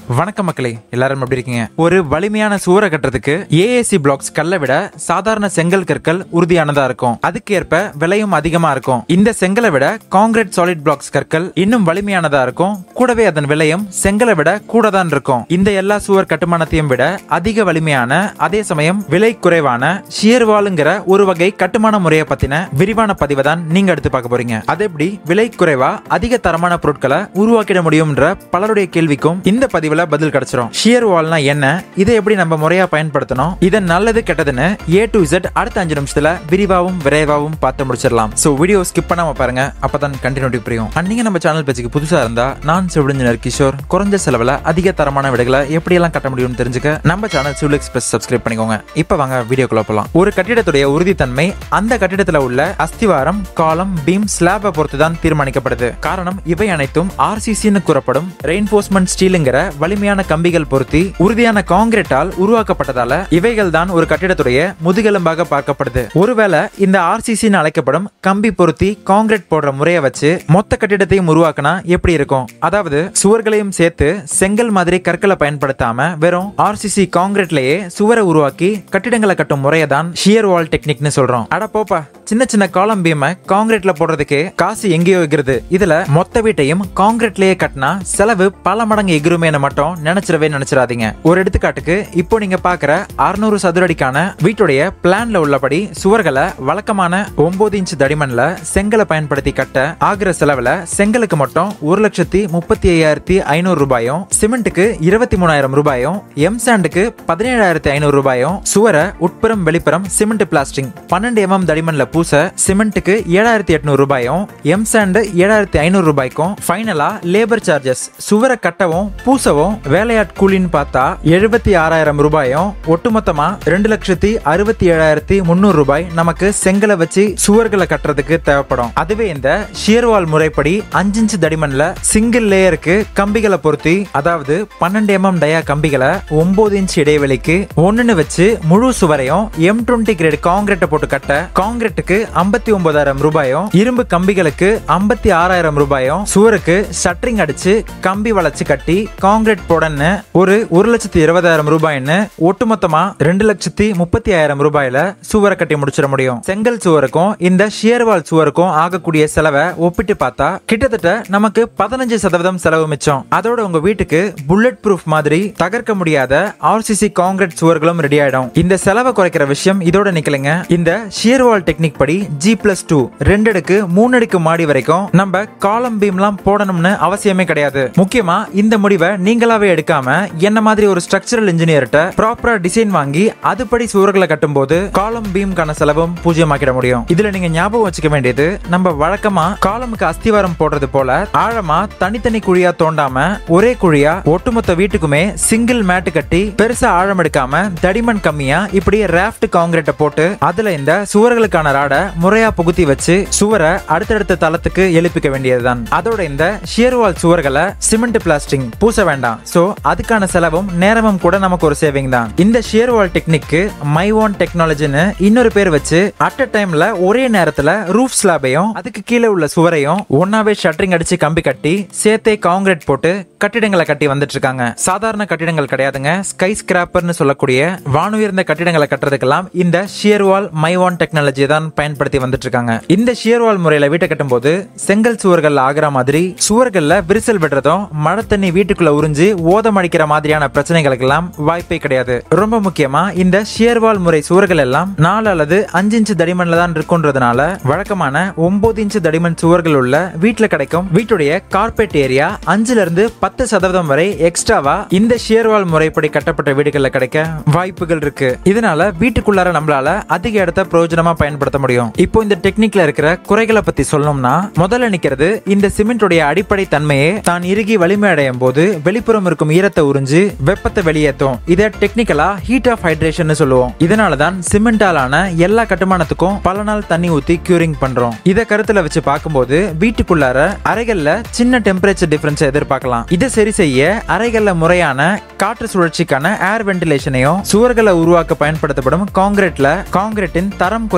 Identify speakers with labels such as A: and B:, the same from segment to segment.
A: வணக்கம் மக்களே எல்லாரும் எப்படி இருக்கீங்க ஒரு வலிமையான சுவரை கட்டுறதுக்கு ஏஏசி பிளாக்ஸ் கல்லை விட சாதாரண செங்கல் கற்கள் உறுதியானதா இருக்கும் அதுக்கு ஏற்ப விலையும் அதிகமா இருக்கும் இந்த செங்கலை விட காங்கிரீட் சாலிட் பிளாக்ஸ் கற்கள் இன்னும் வலிமையானதா இருக்கும் கூடவே அதன் விலையும் செங்கலை விட கூட தான் இருக்கும் இந்த எல்லா சுவர் கட்டுமானத்தையும் விட அதிக வலிமையான அதே சமயம் விலை குறைவான ஷியர்வாலுங்கிற ஒரு வகை கட்டுமான முறையை பத்தின விரிவான பதிவை தான் நீங்க எடுத்து பார்க்க போறீங்க அது எப்படி விலை குறைவா அதிக தரமான பொருட்களை உருவாக்கிட முடியும்ன்ற பலருடைய கேள்விக்கும் இந்த பதிவுல பதில் கிடைச்சிரும் ஷியர் வால்னா என்ன இதை எப்படி நம்ம முறையா பயன்படுத்தணும் இதன் நல்லது கெட்டதுன்னு ஏ டு இசட் அடுத்த அஞ்சு நிமிஷத்துல விரிவாவும் விரைவாவும் பார்த்து முடிச்சிடலாம் சோ வீடியோ ஸ்கிப் பண்ணாம பாருங்க அப்பதான் கண்டினியூட்டி புரியும் And நீங்க நம்ம சேனல் பேஜுக்கு புதுசா இருந்தா நான் சிவிலிஞ்சினர் கிஷோர் குறைஞ்ச செலவுல அதிக தரமான விடைகளை எப்படி எல்லாம் கட்ட முடியும்னு தெரிஞ்சுக்க நம்ம சேனல் சிவில் எக்ஸ்பிரஸ் சப்ஸ்கிரைப் பண்ணிக்கோங்க இப்ப வாங்க வீடியோக்குள்ள போலாம் ஒரு கட்டிடத்துடைய உறுதித்தன்மை அந்த கட்டிடத்துல உள்ள அஸ்திவாரம் காலம் பீம் ஸ்லாபை பொறுத்து தான் தீர்மானிக்கப்படுது காரணம் இவை அனைத்தும் ஆர்சிசின்னு கூறப்படும் ரெயின்ஃபோர்ஸ்மெண்ட் ஸ்டீலுங்கிற வலிமையான கம்பிகள் பொருத்தி உறுதியான காங்கிரீட்டால் உருவாக்கப்பட்டதால இவைகள் தான் ஒரு கட்டிடத்துடைய முதுகெலும்பாக பார்க்கப்படுது ஒருவேளை இந்த ஆர்சிசின்னு அழைக்கப்படும் கம்பி பொருத்தி காங்கிரீட் போடுற முறையை வச்சு மொத்த கட்டிடத்தையும் உருவாக்கினா எப்படி இருக்கும் அதாவது சுவர்களையும் சேர்த்து செங்கல் மாதிரி கற்களை பயன்படுத்தாம வெறும் ஆர்சிசி காங்கிரீட்லயே சுவரை உருவாக்கி கட்டிடங்களை கட்டும் முறையை தான் ஷியர் வால் டெக்னிக்னு சொல்றோம் அட போப்பா சின்ன சின்ன காலம் பீமை காங்கிரீட்ல போடுறதுக்கு காசு எங்கேயோ எகிறது இதுல மொத்த வீட்டையும் காங்கிரீட்லயே கட்டினா செலவு பல மடங்கு எகிருமேனு மட்டும் நினைச்சிடவே நினைச்சிடாதீங்க ஒரு எடுத்துக்காட்டுக்கு இப்போ நீங்க பாக்குற அறுநூறு சதுரடிக்கான வீட்டுடைய பிளான்ல உள்ளபடி சுவர்களை வழக்கமான ஒன்பது இன்ச் தடிமன்ல செங்கலை பயன்படுத்தி கட்ட ஆகிற செலவுல செங்கலுக்கு மட்டும் ஒரு லட்சத்தி முப்பத்தி ஐயாயிரத்தி ஐநூறு ரூபாயும் சிமெண்ட்டுக்கு இருபத்தி மூணாயிரம் ரூபாயும் எம் சாண்டுக்கு பதினேழாயிரத்தி ஐநூறு ரூபாயும் சுவரை உட்புறம் வெளிப்புறம் சிமெண்ட் பிளாஸ்டிங் பன்னெண்டு எம்எம் தடிமன்ல பூச சிமெண்ட்டுக்கு ஏழாயிரத்தி எட்நூறு ரூபாயும் எம் சாண்டு ஏழாயிரத்தி ஐநூறு ரூபாய்க்கும் ஃபைனலா லேபர் சார்ஜஸ் சுவரை கட்டவும் பூசவும் வேலையாட் கூலின்னு பார்த்தா எழுபத்தி ஆறாயிரம் ரூபாயும் ஒட்டுமொத்தமா ரெண்டு லட்சத்தி அறுபத்தி ஏழாயிரத்தி முந்நூறு ரூபாய் நமக்கு செங்கலை வச்சு சுவர்களை கட்டுறதுக்கு தேவைப்படும் அதுவே இந்த ஷியர்வால் முறைப்படி அஞ்சு இன்ச் தடிமன்ல சிங்கிள் லேயருக்கு கம்பிகளை பொருத்தி அதாவது பன்னெண்டு எம்எம் டயா கம்பிகளை ஒன்பது இன்ச் இடைவெளிக்கு ஒண்ணுன்னு வச்சு முழு சுவரையும் எம் டுவெண்ட்டி கிரேட் காங்கிரீட்டை போட்டு கட்ட காங்கிரீட்டுக்கு ஐம்பத்தி ஒன்பதாயிரம் ரூபாயும் இரும்பு கம்பிகளுக்கு ஐம்பத்தி ஆறாயிரம் ரூபாயும் சுவருக்கு ஷட்டரிங் அடிச்சு கம்பி வளைச்சு கட்டி காங்கிரீட் போடன்னு ஒரு ஒரு லட்சத்தி இருபதாயிரம் ரூபாய்னு ஒட்டுமொத்தமா ரெண்டு லட்சத்தி முப்பத்தி ஆயிரம் ரூபாயில சுவரை கட்டி முடிச்சிட முடியும் செங்கல் சுவருக்கும் இந்த ஷியர்வால் சுவருக்கும் ஆகக்கூடிய செலவை ஒப்பிட்டு பார்த்தா கிட்டத்தட்ட நமக்கு பதினஞ்சு சதவீதம் செலவு மிச்சம் அதோட உங்க வீட்டுக்கு புல்லட் ப்ரூஃப் மாதிரி தகர்க்க முடியாத ஆர்சிசி காங்கிரீட் சுவர்களும் ரெடி ஆயிடும் இந்த செலவை குறைக்கிற விஷயம் இதோட நிக்கலைங்க இந்த ஷியர்வால் டெக்னிக் படி ஜி பிளஸ் டூ ரெண்டு அடுக்கு மூணு அடுக்கு மாடி வரைக்கும் நம்ம காலம் பீம்லாம் போடணும்னு அவசியமே கிடையாது முக்கியமா இந்த முடிவை நீங்களாவே எடுக்காம என்ன மாதிரி ஒரு ஸ்ட்ரக்சரல் இன்ஜினியர்கிட்ட ப்ராப்பரா டிசைன் வாங்கி அதுபடி சுவர்களை கட்டும்போது காலம் பீம்கான செலவும் பூஜ்ஜியமாக்கிட முடியும் இதுல நீங்க ஞாபகம் வச்சுக்க வேண்டியது நம்ம வழக்கமா காலமுக்கு அஸ்திவாரம் போடுறது போல ஆழமா தனித்தனி குழியா தோண்டாம ஒரே குழியா ஒட்டுமொத்த வீட்டுக்குமே சிங்கிள் மேட்டு கட்டி பெருசா ஆழம் எடுக்காம தடிமன் கம்மியா இப்படி ராஃப்ட் காங்கிரீட்டை போட்டு அதுல இந்த சுவர்களுக்கான ராடை முறையா புகுத்தி வச்சு சுவரை அடுத்தடுத்த தளத்துக்கு எழுப்பிக்க வேண்டியதுதான் அதோட இந்த ஷியர்வால் சுவர்களை சிமெண்ட் பிளாஸ்டிங் பூச வேண்டாம் சோ அதுக்கான செலவும் நேரமும் கூட நமக்கு ஒரு சேவிங் தான் இந்த ஷியர்வால் டெக்னிக்கு மை ஓன் டெக்னாலஜின்னு இன்னொரு பேர் வச்சு அட் அ டைம்ல ஒரே நேரத்துல ரூஃப் ஸ்லாபையும் அதுக்கு கீழே உள்ள சுவரையும் ஒன்னாவே ஷட்டரிங் அடிச்சு கம்பி கட்டி சேர்த்தே காங்கிரீட் போட்டு கட்டிடங்களை கட்டி வந்துட்டு இருக்காங்க சாதாரண கட்டிடங்கள் கிடையாதுங்க ஸ்கை ஸ்கிராப்பர்னு சொல்லக்கூடிய வானுயர்ந்த கட்டிடங்களை கட்டுறதுக்கெல்லாம் இந்த ஷியர்வால் மைவான் டெக்னாலஜி தான் பயன்படுத்தி வந்துட்டு இருக்காங்க இந்த ஷியர்வால் முறையில வீட்டை கட்டும்போது செங்கல் சுவர்கள் ஆகிற மாதிரி சுவர்கள்ல விரிசல் விடுறதும் மழை தண்ணி வீட்டுக்குள்ள உறிஞ்சு ஓதம் அடிக்கிற மாதிரியான பிரச்சனைகளுக்கெல்லாம் வாய்ப்பே கிடையாது ரொம்ப முக்கியமா இந்த ஷியர்வால் முறை சுவர்கள் எல்லாம் நாலு அல்லது அஞ்சு இன்ச்சு தடிமன்ல தான் இருக்குன்றதுனால வழக்கமான ஒன்பது இன்ச்சு தடிமன் சுவர்கள் உள்ள வீட்டுல கிடைக்கும் வீட்டுடைய கார்பெட் ஏரியா அஞ்சுல இருந்து பத்து சதவீதம் வரை எக்ஸ்ட்ராவா இந்த ஷியர்வால் முறைப்படி கட்டப்பட்ட வீடுகள்ல கிடைக்க வாய்ப்புகள் இருக்கு இதனால வீட்டுக்குள்ளார நம்மளால அதிக இடத்த பிரயோஜனமா பயன்படுத்த முடியும் இப்போ இந்த டெக்னிக்ல இருக்கிற குறைகளை பத்தி சொல்லணும்னா முதல்ல நிக்கிறது இந்த சிமெண்டோடைய அடிப்படை தன்மையே தான் இறுகி வலிமை அடையும் போது வெளிப்புறம் இருக்கும் ஈரத்தை உறிஞ்சு வெப்பத்தை வெளியேற்றும் இதை டெக்னிக்கலா ஹீட் ஆஃப் ஹைட்ரேஷன் சொல்லுவோம் இதனாலதான் சிமெண்டாலான எல்லா கட்டுமானத்துக்கும் பல நாள் தண்ணி ஊத்தி கியூரிங் பண்றோம் இதை கருத்துல வச்சு பார்க்கும்போது வீட்டுக்குள்ளார அறைகள்ல சின்ன டெம்பரேச்சர் டிஃபரன்ஸ் எதிர்பார்க்கலாம் இதை சரி செய்ய அறைகள்ல முறையான காற்று சுழற்சிக்கான ஏர் வென்டிலேஷனையும் சுவர்களை உருவாக்க பயன்படுத்தப்படும் காங்கிரீட்ல காங்கிரீட்டின் தரம் குறையாதபடி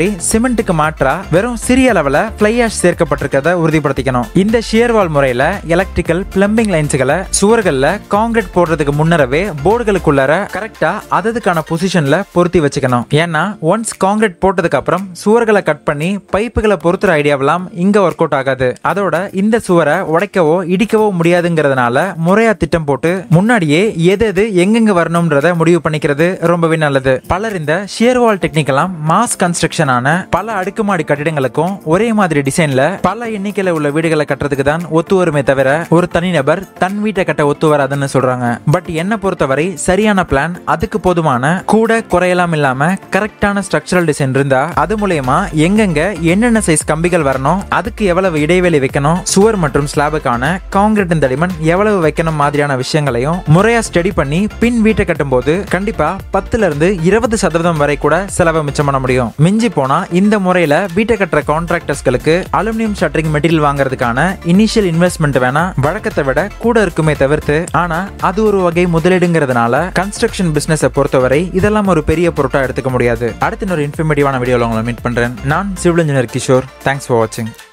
A: சிமெண்ட்டுக்கு மாற்றா வெறும் சிறிய அளவுல ஃப்ளை ஆஷ் சேர்க்கப்பட்டிருக்கிறத உறுதிப்படுத்திக்கணும் இந்த ஷியர் வால் முறையில எலக்ட்ரிக்கல் பிளம்பிங் லைன்ஸ்களை சுவர்கள்ல காங்கிரீட் போடுறதுக்கு முன்னரவே போர்டுகளுக்குள்ளார கரெக்டா அததுக்கான பொசிஷன்ல பொருத்தி வச்சுக்கணும் ஏன்னா ஒன்ஸ் காங்கிரீட் போட்டதுக்கு அப்புறம் சுவர்களை கட் பண்ணி பைப்புகளை பொருத்துற ஐடியாவெல்லாம் இங்க ஒர்க் அவுட் ஆகாது அதோட இந்த சுவரை உடைக்கவோ இடிக்கவோ முடியாதுங்கிறதுனால முறையா திட்டம் போட்டு முன்னாடியே எது எது எங்கெங்க வரணும்ன்றத முடிவு பண்ணிக்கிறது ரொம்பவே நல்லது பலர் இந்த ஷியர் வால் டெக்னிக் எல்லாம் மாஸ் கன்ஸ்ட்ரக்ஷனான பல அடுக்குமாடி கட்டிடங்களுக்கும் ஒரே மாதிரி டிசைன்ல பல எண்ணிக்கையில உள்ள வீடுகளை கட்டுறதுக்கு தான் ஒத்து வருமே தவிர ஒரு தனிநபர் தன் வீட்டை கட்ட ஒத்து வராதுன்னு சொல்றாங்க பட் என்ன பொறுத்தவரை சரியான பிளான் அதுக்கு போதுமான கூட குறையலாம் இல்லாம கரெக்டான ஸ்ட்ரக்சரல் டிசைன் இருந்தா அது மூலயமா எங்கெங்க என்னென்ன சைஸ் கம்பிகள் வரணும் அதுக்கு எவ்வளவு இடைவெளி வைக்கணும் சுவர் மற்றும் ஸ்லாபுக்கான காங்கிரீட் தடிமன் எவ்வளவு வைக்கணும் மாதிரியான விஷயங்களையும் முறையா ஸ்டடி பண்ணி பின் வீட்டை கட்டும்போது கண்டிப்பா பத்துல இருந்து இருபது சதவீதம் வரை கூட செலவை மிச்சம் பண்ண முடியும் மிஞ்சி போனா இந்த முறையில வீட்டை கட்டுற கான்ட்ராக்டர்ஸ்களுக்கு அலுமினியம் ஷட்டரிங் மெட்டீரியல் வாங்குறதுக்கான இனிஷியல் இன்வெஸ்ட்மெண்ட் வேணா வழக்கத்தை விட கூட இருக்குமே தவிர்த்து ஆனா அது ஒரு வகை முதலீடுங்கிறதுனால கன்ஸ்ட்ரக்ஷன் பிசினஸ் பொறுத்தவரை இதெல்லாம் ஒரு பெரிய பொருட்டா எடுத்துக்க முடியாது அடுத்த ஒரு இன்ஃபர்மேட்டிவான வீடியோல உங்களை மீட் பண்றேன் நான் civil engineer Kishore thanks for வாட்சிங்